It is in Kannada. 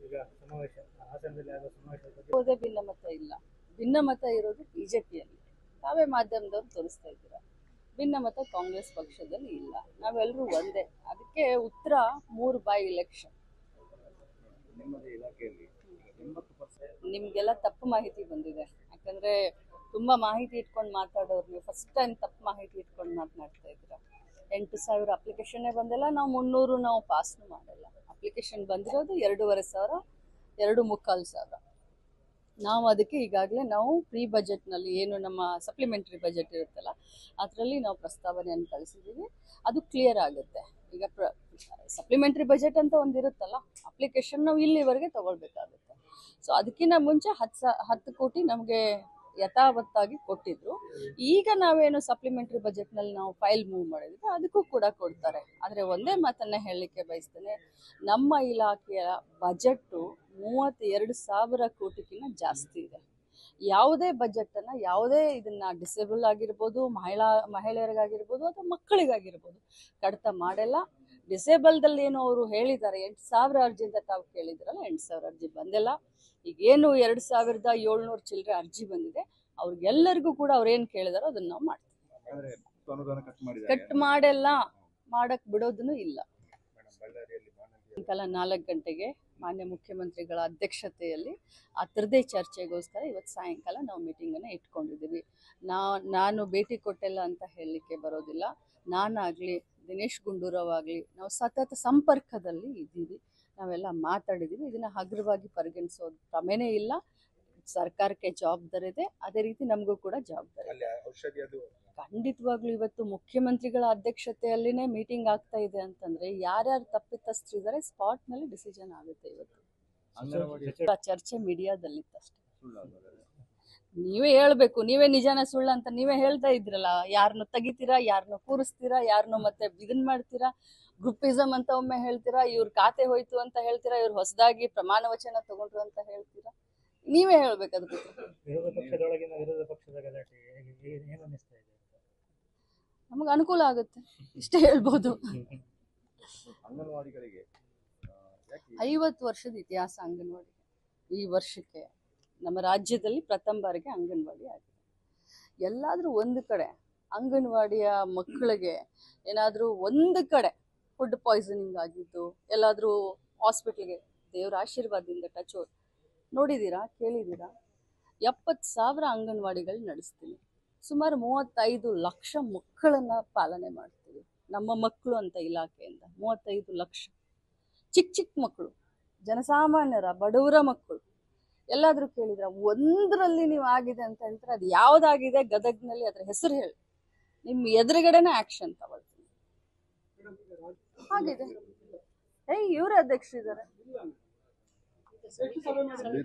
ಈಗ ಸಮಾವೇಶ ಹಾಸನದಲ್ಲಿ ಆಗೋ ಸಮಾವೇಶದ ಬಗ್ಗೆ ಯಾವುದೇ ಭಿನ್ನಮತ ಇಲ್ಲ ಭಿನ್ನಮತ ಇರೋದು ಬಿಜೆಪಿಯಲ್ಲಿ ತಾವೇ ಮಾಧ್ಯಮದವ್ರು ತೋರಿಸ್ತಾ ಇದ್ದೀರಾ ಭಿನ್ನಮತ ಕಾಂಗ್ರೆಸ್ ಪಕ್ಷದಲ್ಲಿ ಇಲ್ಲ ನಾವೆಲ್ಲರೂ ಒಂದೇ ಅದಕ್ಕೆ ಉತ್ತರ ಮೂರು ಬೈ ಇಲೆಕ್ಷನ್ ನಿಮ್ಮದೇ ಇಲಾಖೆಯಲ್ಲಿ ಎಂಬತ್ತು ಪರ್ಸೆಂಟ್ ನಿಮ್ಗೆಲ್ಲ ತಪ್ಪು ಮಾಹಿತಿ ಬಂದಿದೆ ಯಾಕಂದ್ರೆ ತುಂಬಾ ಮಾಹಿತಿ ಇಟ್ಕೊಂಡು ಮಾತಾಡೋರು ನೀವು ಫಸ್ಟ್ ಟೈಮ್ ತಪ್ಪು ಮಾಹಿತಿ ಇಟ್ಕೊಂಡು ಮಾತನಾಡ್ತಾ ಇದ್ದೀರಾ ಎಂಟು ಸಾವಿರ ಅಪ್ಲಿಕೇಶನ್ನೇ ಬಂದಿಲ್ಲ ನಾವು ಮುನ್ನೂರು ನಾವು ಪಾಸ್ನು ಮಾಡಲ್ಲ ಅಪ್ಲಿಕೇಶನ್ ಬಂದಿರೋದು ಎರಡೂವರೆ ಸಾವಿರ ಎರಡು ಮುಕ್ಕಾಲು ಸಾವಿರ ನಾವು ಅದಕ್ಕೆ ಈಗಾಗಲೇ ನಾವು ಪ್ರೀ ಬಜೆಟ್ನಲ್ಲಿ ಏನು ನಮ್ಮ ಸಪ್ಲಿಮೆಂಟ್ರಿ ಬಜೆಟ್ ಇರುತ್ತಲ್ಲ ಅದರಲ್ಲಿ ನಾವು ಪ್ರಸ್ತಾವನೆಯನ್ನು ಕಳಿಸಿದ್ದೀವಿ ಅದು ಕ್ಲಿಯರ್ ಆಗುತ್ತೆ ಈಗ ಪ್ರ ಸಪ್ಲಿಮೆಂಟ್ರಿ ಬಜೆಟ್ ಅಂತ ಒಂದು ಇರುತ್ತಲ್ಲ ಅಪ್ಲಿಕೇಶನ್ ನಾವು ಇಲ್ಲಿವರೆಗೆ ತಗೊಳ್ಬೇಕಾಗುತ್ತೆ ಸೊ ಅದಕ್ಕಿಂತ ಮುಂಚೆ ಹತ್ತು ಸಾ ಹತ್ತು ಕೋಟಿ ನಮಗೆ ಯಥಾವತ್ತಾಗಿ ಕೊಟ್ಟಿದ್ರು ಈಗ ನಾವೇನು ಸಪ್ಲಿಮೆಂಟ್ರಿ ಬಜೆಟ್ನಲ್ಲಿ ನಾವು ಫೈಲ್ ಮೂವ್ ಮಾಡಿದ್ವಿ ಅದಕ್ಕೂ ಕೂಡ ಕೊಡ್ತಾರೆ ಆದರೆ ಒಂದೇ ಮಾತನ್ನ ಹೇಳಲಿಕ್ಕೆ ಬಯಸ್ತೇನೆ ನಮ್ಮ ಇಲಾಖೆಯ ಬಜೆಟ್ಟು ಮೂವತ್ತೆರಡು ಸಾವಿರ ಕೋಟಿಗಿಂತ ಜಾಸ್ತಿ ಇದೆ ಯಾವುದೇ ಬಜೆಟನ್ನು ಯಾವುದೇ ಇದನ್ನ ಡಿಸೇಬಲ್ ಆಗಿರ್ಬೋದು ಮಹಿಳಾ ಮಹಿಳೆಯರಿಗಾಗಿರ್ಬೋದು ಅಥವಾ ಮಕ್ಕಳಿಗಾಗಿರ್ಬೋದು ಕಡಿತ ಮಾಡಲ್ಲ ಡಿಸೇಬಲ್ದಲ್ಲಿ ಏನು ಅವರು ಹೇಳಿದ್ದಾರೆ ಎಂಟು ಸಾವಿರ ಅರ್ಜಿ ಅಂತ ತಾವು ಕೇಳಿದ್ರಲ್ಲ ಎಂಟು ಸಾವಿರ ಅರ್ಜಿ ಬಂದಿಲ್ಲ ಈಗೇನು ಎರಡು ಸಾವಿರದ ಏಳ್ನೂರು ಚಿಲ್ಲರೆ ಅರ್ಜಿ ಬಂದಿದೆ ಅವ್ರಿಗೆಲ್ಲರಿಗೂ ಕೂಡ ಅವ್ರು ಏನು ಕೇಳಿದಾರೋ ಅದನ್ನ ನಾವು ಮಾಡ್ತೀವಿ ಅಂದ್ರೆ ಅನುದಾನ ಕಟ್ ಮಾಡಿದ್ದಾರೆ ಕಟ್ ಮಾಡೆಲ್ಲ ಮಾಡಕ್ ಬಿಡೋದನ್ನು ಇಲ್ಲ ಮೇಡಮ್ ಬಳ್ಳಾರಿಯಲ್ಲಿ ಬಾಣಂತಿ ಸಾಯಂಕಾಲ ನಾಲ್ಕು ಗಂಟೆಗೆ ಮಾನ್ಯ ಮುಖ್ಯಮಂತ್ರಿಗಳ ಅಧ್ಯಕ್ಷತೆಯಲ್ಲಿ ಆ ಥರದೇ ಚರ್ಚೆಗೋಸ್ಕರ ಇವತ್ತು ಸಾಯಂಕಾಲ ನಾವು ಮೀಟಿಂಗನ್ನು ಇಟ್ಕೊಂಡಿದ್ದೀವಿ ನಾ ನಾನು ಭೇಟಿ ಕೊಟ್ಟಿಲ್ಲ ಅಂತ ಹೇಳಲಿಕ್ಕೆ ಬರೋದಿಲ್ಲ ನಾನಾಗಲಿ ದಿನೇಶ್ ಗುಂಡೂರಾವ್ ಆಗಲಿ ನಾವು ಸತತ ಸಂಪರ್ಕದಲ್ಲಿ ಇದ್ದೀವಿ ನಾವೆಲ್ಲ ಮಾತಾಡಿದ್ದೀವಿ ಇದನ್ನು ಹಗುರವಾಗಿ ಪರಿಗಣಿಸೋದು ಕ್ರಮೇನೇ ಇಲ್ಲ ಸರ್ಕಾರಕ್ಕೆ ಜವಾಬ್ದಾರಿ ಇದೆ ಅದೇ ರೀತಿ ನಮಗೂ ಕೂಡ ಜವಾಬ್ದಾರಿ ಇದೆ ಅಲ್ಲಿ ಔಷಧಿ ಅದು ಖಂಡಿತವಾಗ್ಲೂ ಇವತ್ತು ಮುಖ್ಯಮಂತ್ರಿಗಳ ಅಧ್ಯಕ್ಷತೆಯಲ್ಲಿನೇ ಮೀಟಿಂಗ್ ಆಗ್ತಾ ಇದೆ ಅಂತಂದ್ರೆ ಯಾರ್ಯಾರು ತಪ್ಪಿತಸ್ಥರಿದ್ದಾರೆ ಸ್ಪಾಟ್ ನಲ್ಲಿ ಡಿಸಿಷನ್ ಆಗುತ್ತೆ ಇವತ್ತು ಅಂಗನವಾಡಿ ಆ ಚರ್ಚೆ ಮೀಡಿಯಾದಲ್ಲಿತ್ತಷ್ಟೇ ಸುಳ್ಳು ಆಗೋದಲ್ಲ. ನೀವೇ ಹೇಳ್ಬೇಕು ನೀವೇ ನಿಜಾನ ಸುಳ್ಳು ಅಂತ ನೀವೇ ಹೇಳ್ತಾ ಇದ್ರಲ್ಲ ಯಾರನ್ನು ತೆಗಿತೀರಾ ಯಾರನ್ನು ಕೂರಿಸ್ತೀರಾ ಯಾರನ್ನು ಮತ್ತೆ ಇದನ್ ಮಾಡ್ತೀರಾ ಗ್ರೂಪಿಸಮ್ ಅಂತ ಒಮ್ಮೆ ಹೇಳ್ತೀರಾ ಇವ್ರ ಖಾತೆ ಹೋಯ್ತು ಅಂತ ಹೇಳ್ತೀರಾ ಇವ್ರು ಹೊಸದಾಗಿ ಪ್ರಮಾಣ ವಚನ ತಗೊಂಡ್ರು ಅಂತ ಹೇಳ್ತೀರಾ ನೀವೇ ಹೇಳ್ಬೇಕು ಅದಕ್ಕೆ ಉತ್ತರ. ವಿರೋಧ ಪಕ್ಷದೊಳಗಿನ ವಿರೋಧ ಪಕ್ಷದ ಗಲಾಟೆ ಹೇಗೆ ಏನ್- ಏನು ಅನ್ನಿಸ್ತಾ ಇದೆ ನಮಗೆ ಅನುಕೂಲ ಆಗುತ್ತೆ ಇಷ್ಟೇ ಹೇಳ್ಬೋದು ಅಂಗನವಾಡಿಗಳಿಗೆ ಆ, ಯಾಕೆ ಐವತ್ತು ವರ್ಷದ ಇತಿಹಾಸ ಅಂಗನವಾಡಿ ಈ ವರ್ಷಕ್ಕೆ ನಮ್ಮ ರಾಜ್ಯದಲ್ಲಿ ಪ್ರಥಮ ಬಾರಿಗೆ ಅಂಗನವಾಡಿ ಆಗಿದೆ ಎಲ್ಲಾದರೂ ಒಂದು ಕಡೆ ಅಂಗನವಾಡಿಯ ಮಕ್ಕಳಿಗೆ ಏನಾದರೂ ಒಂದು ಕಡೆ ಫುಡ್ ಪಾಯ್ಸನಿಂಗ್ ಆಗಿದ್ದು ಎಲ್ಲಾದರೂ ಹಾಸ್ಪಿಟ್ಲಿಗೆ ದೇವರ ಆಶೀರ್ವಾದದಿಂದ ಟಚ್ ನೋಡಿದ್ದೀರಾ ಕೇಳಿದ್ದೀರಾ ಎಪ್ಪತ್ತು ಸಾವಿರ ಅಂಗನವಾಡಿಗಳು ನಡೆಸ್ತೀನಿ ಸುಮಾರು ಮೂವತ್ತೈದು ಲಕ್ಷ ಮಕ್ಕಳನ್ನ ಪಾಲನೆ ಮಾಡ್ತೀವಿ ನಮ್ಮ ಮಕ್ಕಳು ಅಂತ ಇಲಾಖೆಯಿಂದ ಮೂವತ್ತೈದು ಲಕ್ಷ ಚಿಕ್ಕ ಚಿಕ್ಕ ಮಕ್ಕಳು ಜನಸಾಮಾನ್ಯರ ಬಡವರ ಮಕ್ಕಳು ಎಲ್ಲಾದರೂ ಕೇಳಿದ್ರ ಒಂದರಲ್ಲಿ ನೀವು ಆಗಿದೆ ಅಂತ ಹೇಳ್ತಾರೆ ಅದು ಯಾವ್ದಾಗಿದೆ ಗದಗ್ನಲ್ಲಿ ಅದ್ರ ಹೆಸರು ಹೇಳಿ ನಿಮ್ಮ ಎದುರುಗಡೆನೇ ಆಕ್ಷನ್ ತಗೊಳ್ತೀನಿ ಆಗಿದೆ ಏಯ್ ಇವ್ರ ಅಧ್ಯಕ್ಷರಿದ್ದಾರೆ